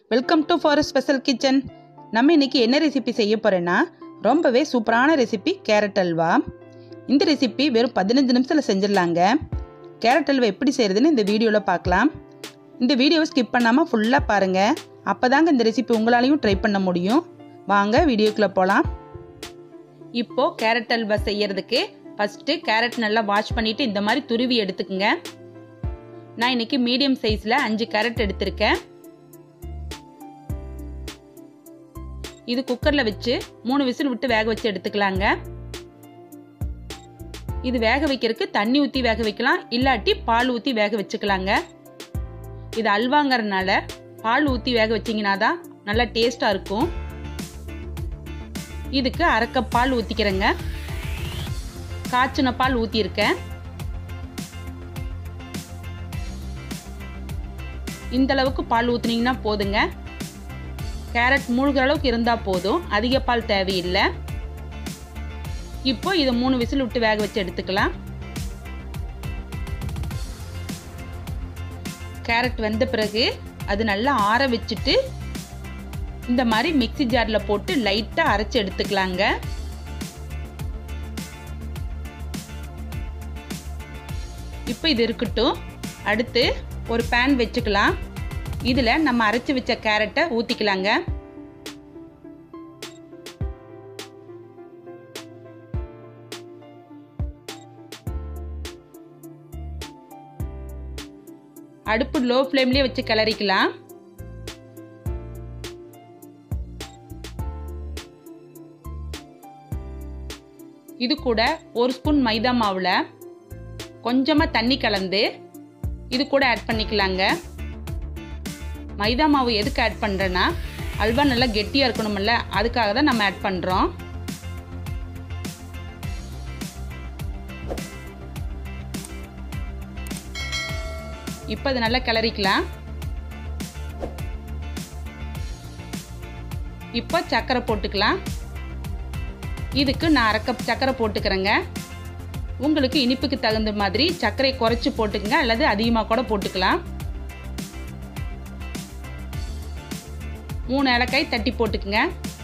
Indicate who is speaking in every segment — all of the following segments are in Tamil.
Speaker 1: welcome to for special kitchen நம்ம இன்னைக்கு என்ன ரெசிபி செய்ய போறேன்னா ரொம்பவே சூப்பரான ரெசிபி கேரட் அல்வா இந்த ரெசிபி வெறும் பதினஞ்சு நிமிஷத்தில் செஞ்சிடலாங்க கேரட் அல்வா எப்படி செய்கிறதுன்னு இந்த வீடியோவில் பார்க்கலாம் இந்த வீடியோவை ஸ்கிப் பண்ணாமல் ஃபுல்லாக பாருங்கள் அப்போ தாங்க இந்த ரெசிபி உங்களாலையும் ட்ரை பண்ண முடியும் வாங்க வீடியோக்குள்ளே போகலாம் இப்போது கேரட் அல்வா செய்யறதுக்கு ஃபஸ்ட்டு கேரட் நல்லா வாஷ் பண்ணிவிட்டு இந்த மாதிரி துருவி எடுத்துக்கோங்க நான் இன்னைக்கு மீடியம் சைஸில் அஞ்சு கேரட் எடுத்திருக்கேன் இது குக்கரில் வச்சு மூணு விசில் விட்டு வேக வச்சு எடுத்துக்கலாங்க இது வேக வைக்கிறதுக்கு தண்ணி ஊற்றி வேக வைக்கலாம் இல்லாட்டி பால் ஊற்றி வேக வச்சுக்கலாங்க இது அல்வாங்கிறதுனால பால் ஊற்றி வேக வச்சிங்கன்னா தான் நல்லா டேஸ்ட்டாக இருக்கும் இதுக்கு அரை கப் பால் ஊற்றிக்கிறேங்க காய்ச்சின பால் ஊற்றிருக்கேன் இந்த அளவுக்கு பால் ஊற்றுனீங்கன்னா போதுங்க கேரட் மூழ்கிற அளவுக்கு இருந்தால் போதும் அதிக பால் தேவையில்லை இப்போ இதை மூணு விசில் விட்டு வேக வச்சு எடுத்துக்கலாம் கேரட் வெந்த பிறகு அது நல்லா ஆற வச்சுட்டு இந்த மாதிரி மிக்சி ஜாரில் போட்டு லைட்டாக அரைச்சி எடுத்துக்கலாங்க இப்போ இது இருக்கட்டும் அடுத்து ஒரு பேன் வச்சுக்கலாம் இதில் நம்ம அரைச்சி வச்ச கேரட்டை ஊற்றிக்கலாங்க அடுப்பு லோ ஃப்ளேம்லேயே வச்சு கிளறிக்கலாம் இது கூட ஒரு ஸ்பூன் மைதா மாவில் கொஞ்சமாக தண்ணி கலந்து இது கூட ஆட் பண்ணிக்கலாங்க மைதா மாவு எதுக்கு ஆட் பண்ணுறேன்னா அல்வா நல்லா கெட்டியாக இருக்கணுமில்ல அதுக்காக தான் நம்ம ஆட் பண்ணுறோம் இப்போ அது நல்லா கிளறிக்கலாம் இப்போ சர்க்கரை போட்டுக்கலாம் இதுக்கு நான் அரை கப் சர்க்கரை போட்டுக்கிறேங்க உங்களுக்கு இனிப்புக்கு தகுந்த மாதிரி சர்க்கரை குறைச்சி போட்டுக்கங்க அல்லது அதிகமாக கூட போட்டுக்கலாம் மூணு ஏலக்காய் தட்டி போட்டுக்குங்க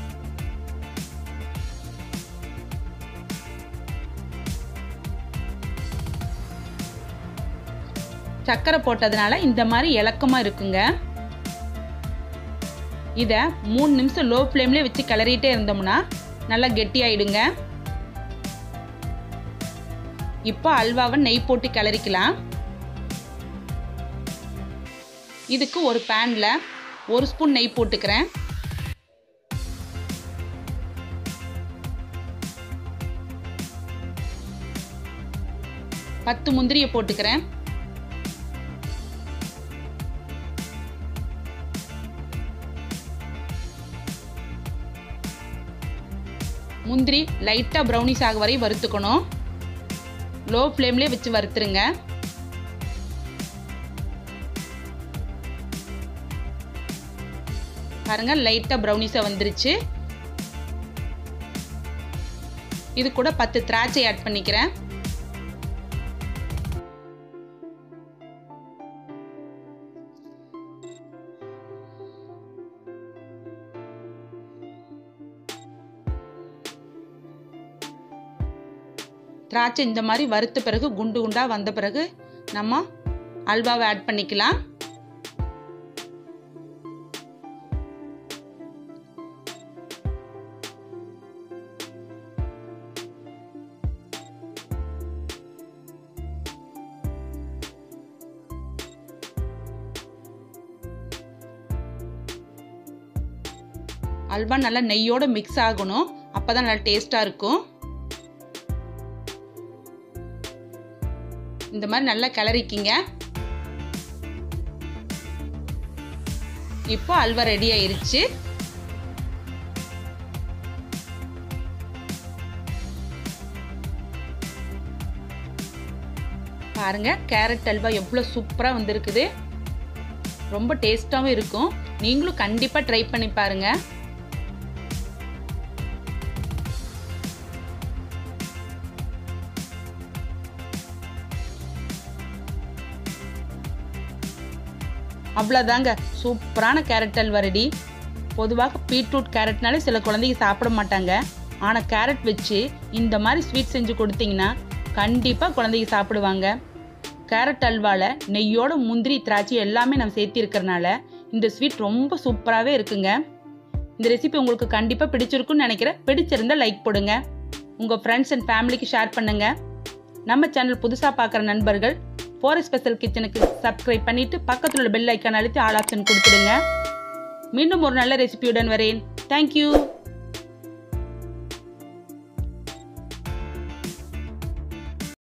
Speaker 1: சர்க்கரை போட்டதுனால இந்த மாதிரி இலக்கமாக இருக்குங்க இதை மூணு நிமிஷம் லோ ஃப்ளேம்லேயே வச்சு கிளறிட்டே இருந்தோம்னா நல்லா கெட்டியாயிடுங்க இப்போ அல்வாவை நெய் போட்டு கிளறிக்கலாம் இதுக்கு ஒரு பேனில் ஒரு ஸ்பூன் நெய் போட்டுக்கிறேன் பத்து முந்திரியை போட்டுக்கிறேன் முந்திரி லைட்டாக ப்ரௌனிஸ் ஆக வரை வறுத்துக்கணும் லோ ஃப்ளேம்லேயே வச்சு வறுத்துருங்க பாருங்க லைட்டாக ப்ரௌனிஸாக வந்துருச்சு இது கூட பத்து திராட்சை ஆட் பண்ணிக்கிறேன் திராட்சை இந்த மாதிரி வறுத்த பிறகு குண்டு குண்டாக வந்த பிறகு நம்ம அல்வாவை ஆட் பண்ணிக்கலாம் அல்வா நல்லா நெய்யோட மிக்ஸ் ஆகணும் அப்பதான் நல்லா டேஸ்டாக இருக்கும் இந்த மாதிரி நல்லா கிளறிக்கிங்க இப்போ அல்வா ரெடி ஆயிருச்சு பாருங்க கேரட் அல்வா எவ்வளோ சூப்பராக வந்திருக்குது ரொம்ப டேஸ்டாகவும் இருக்கும் நீங்களும் கண்டிப்பாக ட்ரை பண்ணி பாருங்க அவ்வளோதாங்க சூப்பரான கேரட் அல்வா ரெடி பொதுவாக பீட்ரூட் கேரட்னாலே சில குழந்தைங்க சாப்பிட மாட்டாங்க ஆனால் கேரட் வச்சு இந்த மாதிரி ஸ்வீட் செஞ்சு கொடுத்தீங்கன்னா கண்டிப்பாக குழந்தைங்க சாப்பிடுவாங்க கேரட் அல்வாவில் நெய்யோட முந்திரி திராட்சை எல்லாமே நம்ம சேர்த்திருக்கறனால இந்த ஸ்வீட் ரொம்ப சூப்பராகவே இருக்குங்க இந்த ரெசிபி உங்களுக்கு கண்டிப்பாக பிடிச்சிருக்குன்னு நினைக்கிறேன் பிடிச்சிருந்தா லைக் போடுங்க உங்கள் ஃப்ரெண்ட்ஸ் அண்ட் ஃபேமிலிக்கு ஷேர் பண்ணுங்க நம்ம சேனல் புதுசாக பார்க்குற நண்பர்கள் ஃபோர் ஸ்பெஷல் கிச்சனுக்கு சப்ஸ்கிரைப் பண்ணிட்டு பக்கத்தில் உள்ள பெல் ஐக்கான் அழுத்தி ஆல் ஆப்ஷன் கொடுத்துடுங்க மீண்டும் ஒரு நல்ல ரெசிபியுடன் வரேன் தேங்க்யூ